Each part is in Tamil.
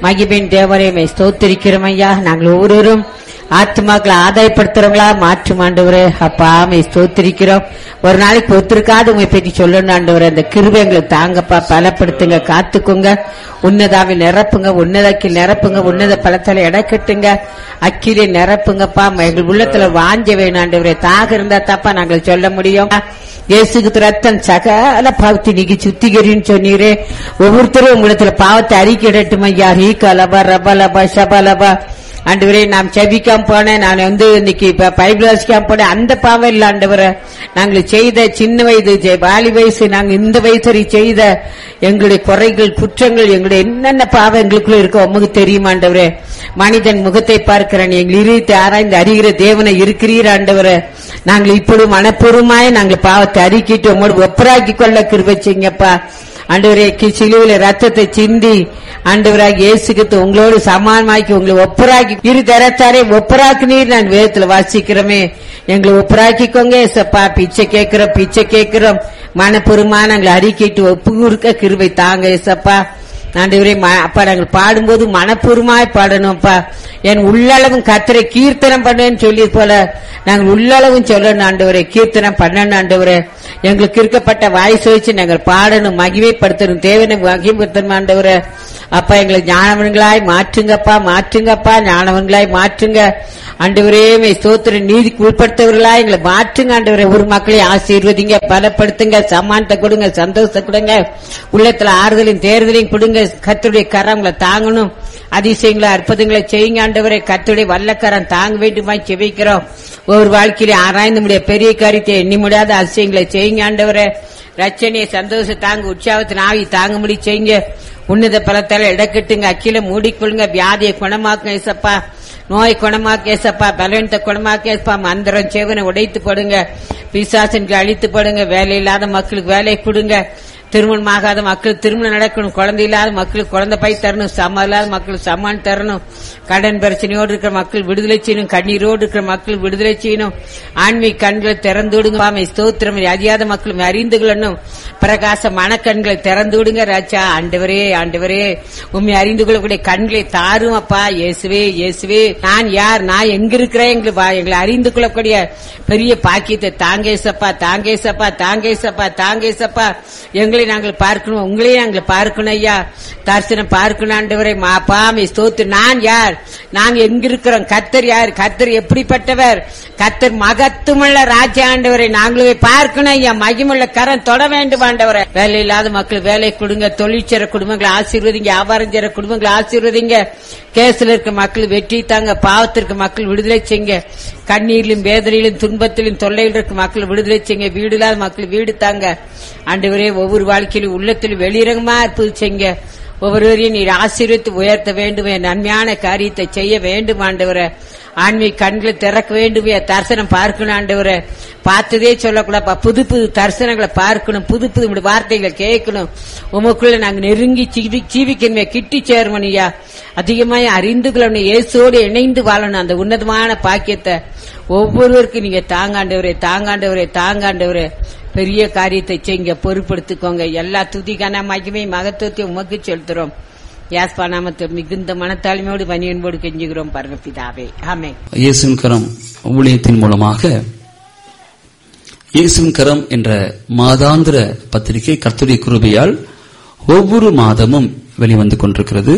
மகிபின் தேவரே மை ஸ்தோத்திரிக்கிறோம் ஐயா நாங்கள் ஒவ்வொருவரும் ஆத்மாக்களை ஆதாயப்படுத்துறவங்களா மாற்றும் ஆண்டவரே அப்பா மை ஸ்தோத்திரிக்கிறோம் ஒரு நாளைக்கு ஒத்துருக்காது உங்களை பற்றி சொல்லணும் ஆண்டவரே அந்த கிருபை எங்களை தாங்கப்பா பலப்படுத்துங்க காத்துக்குங்க உன்னதாவை நிரப்புங்க உன்னதக்கில் நிரப்புங்க உன்னத பலத்தால இடக்கட்டுங்க அக்கிலே நிரப்புங்கப்பா எங்கள் உள்ளத்துல வாஞ்ச வேணும் ஆண்டவரே தாக இருந்தா தப்பா நாங்கள் சொல்ல முடியும் இயேசுக்கு ரத்தம் சகல பாவத்தை நீக்கி சுத்திகரின்னு சொன்னீரே ஒவ்வொருத்தரும் உங்களிடத்துல பாவத்தை அறிக்கிடட்டும் ஐயா ஹீ கலபா ரபா லபா ஷபா லபா ஆண்டவரே நாம் செபிக்காம போனேன் நான் வந்து இன்னைக்கு இப்ப பைபிள் வாசிக்காம போனேன் அந்த பாவம் இல்ல ஆண்டவரை நாங்கள் செய்த சின்ன வயது ஜெ- வாலி வயசு நாங்க இந்த வயசு வரை செய்த எங்களுடைய குறைகள் குற்றங்கள் எங்களுடைய என்னென்ன பாவம் எங்களுக்குள்ள இருக்கோ உமக்கு தெரியுமா ஆண்டவரே மனிதன் முகத்தை பார்க்கிறேன் எங்கள் இருத்தை ஆராய்ந்து அறிகிற தேவனை இருக்கிறீர் ஆண்டவரே நாங்கள் இப்பொழுது மனப்பூர்வமாய் நாங்கள் பாவத்தை அறிக்கிட்டு உங்களோடு ஒப்பராக்கி கொள்ள கிருபை செய்யுங்கப்பா ஆண்டவரே கி- சிலுவையில ரத்தத்தை சிந்தி ஆண்டவராக இயேசுக்கு உங்களோடு சமானமாக்கி உங்களை ஒப்பராக்கி இரு தரத்தாரே ஒப்பராக்குனீர் நான் வேதத்துல வாசிக்கிறோமே எங்களை ஒப்பராக்கிக்கோங்க ஏசப்பா பிச்சை கேட்கிறோம் பிச்சை கேட்கிறோம் மனப்பெருமா நாங்களை அறிக்கிட்டு ஒப்பு கொடுக்க கிருபை தாங்க ஏசப்பா ஆண்டவரே ம- அப்பா நாங்கள் பாடும்போது மனப்பூர்வமாய் பாடணும்ப்பா என் உள்ளளவும் கத்தரை கீர்த்தனம் பண்ணேன்னு சொல்லி போல நாங்கள் உள்ளளவும் சொல்லணும் ஆண்டவரே கீர்த்தனம் பண்ணணும் ஆண்டவரே எங்களுக்கு இருக்கப்பட்ட வாய்ஸ் வச்சு நாங்கள் பாடணும் மகிமைப்படுத்தணும் தேவனை மகிமைப்படுத்தணும் ஆண்டவரே அப்பா எங்களை ஞானவன்களாய் மாற்றுங்கப்பா மாற்றுங்கப்பா ஞானவன்களாய் மாற்றுங்க ஆண்டவரே மே ஸ்தோத்திர நீதிக்கு உட்படுத்தவர்களா எங்களை மாற்றுங்க ஆண்டவரே ஒரு மக்களை ஆசீர்வதிங்க பலப்படுத்துங்க சமானத்தை கொடுங்க சந்தோஷத்தை கொடுங்க உள்ளத்துல ஆறுதலையும் தேர்தலையும் கொடுங்க கத்துடைய கரங்களை தாங்கணும் அதிசயங்களை அற்புதங்களை செய்யுங்க ஆண்டவரே கத்துடைய வல்லக்கரம் தாங்க வேண்டுமாய் செவிக்கிறோம் ஒவ்வொரு வாழ்க்கையில ஆராய்ந்து முடிய பெரிய காரியத்தை எண்ணி முடியாத அதிசயங்களை செய்யுங்க ஆண்டவரே ரச்சனையை சந்தோஷம் தாங்க உற்சாகத்தின் ஆவி தாங்க முடி செய்யுங்க உன்னத பலத்தால இடக்கட்டுங்க அக்கில மூடிக்கொள்ளுங்க வியாதியை குணமாக்குங்க ஏசப்பா நோய் குணமாக்க ஏசப்பா பலவீனத்தை குணமாக்க ஏசப்பா மந்திரம் சேவனை உடைத்து போடுங்க பிசாசனுக்கு அழித்து போடுங்க வேலை இல்லாத மக்களுக்கு வேலை கொடுங்க திருமணம் ஆகாத மக்களுக்கு திருமணம் நடக்கணும் குழந்தை இல்லாத மக்களுக்கு குழந்தை பை தரணும் சம இல்லாத மக்களுக்கு சமான் தரணும் கடன் பிரச்சனையோடு இருக்கிற மக்கள் விடுதலை செய்யணும் கண்ணீரோடு இருக்கிற மக்கள் விடுதலை செய்யணும் ஆன்மீக கண்களை திறந்து விடுங்க பாமை ஸ்தோத்திரம் அறியாத மக்களும் அறிந்து கொள்ளணும் பிரகாச மனக்கண்களை திறந்து விடுங்க ராஜா ஆண்டவரே ஆண்டவரே உண்மை அறிந்து கொள்ளக்கூடிய கண்களை தாரும் அப்பா இயேசுவே இயேசுவே நான் யார் நான் எங்க இருக்கிறேன் எங்களை வா- எங்களை அறிந்து கொள்ளக்கூடிய பெரிய பாக்கியத்தை தாங்கேசப்பா தாங்கேசப்பா தாங்கேசப்பா தாங்கேசப்பா எங்களை நாங்கள் பார்க்கணும் உங்களையும் நாங்கள் பார்க்கணும் ஐயா தரிசனம் பார்க்கணும் ஆண்டவரே மாப்பாமை ஸ்தோத்து நான் யார் நாங்க எங்க இருக்கிறோம் கத்தர் யார் கத்தர் எப்படிப்பட்டவர் கத்தர் மகத்துவமுள்ள ராஜா ஆண்டவரை நாங்களும் பார்க்கணும் ஐயா மகிமுள்ள கரம் தொட வேண்டும் ஆண்டவரை வேலை இல்லாத மக்கள் வேலை கொடுங்க தொழிற்சர குடும்பங்களை ஆசீர்வதிங்க வியாபாரம் செய்யற குடும்பங்களை ஆசீர்வதிங்க கேஸ்ல இருக்க மக்கள் வெற்றி தாங்க பாவத்திற்கு மக்கள் விடுதலை செய்யுங்க கண்ணீரிலும் வேதனையிலும் துன்பத்திலும் தொல்லையில் இருக்க மக்கள் விடுதலை செய்யுங்க வீடு இல்லாத மக்கள் வீடு தாங்க ஆண்டவரே ஒவ்வொரு வாழ்க்கையிலும் உள்ளத்திலும் வெளிரங்கமா இருப்பது செய்யுங்க ஒவ்வொருவரையும் நீர் ஆசீர்வித்து உயர்த்த வேண்டும் என் நன்மையான காரியத்தை செய்ய வேண்டும் ஆண்டவரே ஆன்மீக கண்களை திறக்க வேண்டும் என் தரிசனம் பார்க்கணும் ஆண்டவரே பார்த்ததே சொல்லக்கூடாது புது புது தரிசனங்களை பார்க்கணும் புது புது உம்முடைய வார்த்தைகளை கேட்கணும் உமக்குள்ள நாங்க நெருங்கி ஜீவி- ஜீவிக்கணுமே கிட்டி சேரணும் ஐயா அதிகமாய் அறிந்து கொள்ளணும் இயேசோடு இணைந்து வாழணும் அந்த உன்னதமான பாக்கியத்தை ஒவ்வொருவருக்கும் நீங்க தாங்காண்டவரே தாங்காண்டவரே தாங்காண்டவரே பெரிய காரியத்தை செய்யுங்க பொறுப்படுத்திக்கோங்க எல்லா துதிக்கான மகிமை மகத்துவத்தை உமக்கு செலுத்துறோம் யாஸ்பா நாமத்தை மிகுந்த மனத்தாழ்மையோடு பணியன்போடு கெஞ்சுகிறோம் பரமபிதாவே ஆமே இயேசுவின் கரம் ஊழியத்தின் மூலமாக இயேசுவின் கரம் என்ற மாதாந்திர பத்திரிகை கர்த்தருடைய கிருபையால் ஒவ்வொரு மாதமும் வெளிவந்து கொண்டிருக்கிறது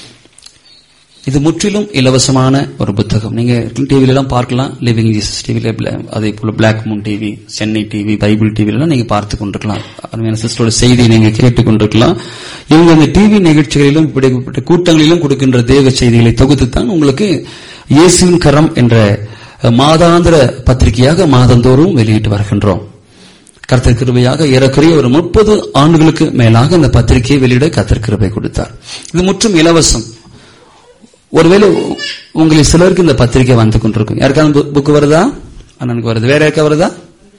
இது முற்றிலும் இலவசமான ஒரு புத்தகம் நீங்க டிவில எல்லாம் பார்க்கலாம் லிவிங் ஜீசஸ் டிவில அதே போல black moon TV Chennai TV Bible TV எல்லாம் நீங்க பார்த்து கொண்டிருக்கலாம் அருமையான சிஸ்டரோட செய்தியை நீங்க கேட்டுக் கொண்டிருக்கலாம் இவங்க அந்த டிவி நிகழ்ச்சிகளிலும் இப்படிப்பட்ட கூட்டங்களிலும் கொடுக்கின்ற தேவ செய்திகளை தொகுத்து தான் உங்களுக்கு இயேசுவின் கரம் என்ற மாதாந்திர பத்திரிகையாக மாதந்தோறும் வெளியிட்டு வருகின்றோம் கர்த்தர் கிருபையாக ஏறக்குறைய ஒரு முப்பது ஆண்டுகளுக்கு மேலாக அந்த பத்திரிகையை வெளியிட கர்த்தர் கிருபை கொடுத்தார் இது முற்றும் இலவசம் ஒருவேளை உ- உங்களில் சிலருக்கு இந்த பத்திரிகை வந்து கொண்டிருக்கும் யாருக்காவது புக்கு வருதா அண்ணனுக்கு வருது வேற யாருக்கா வருதா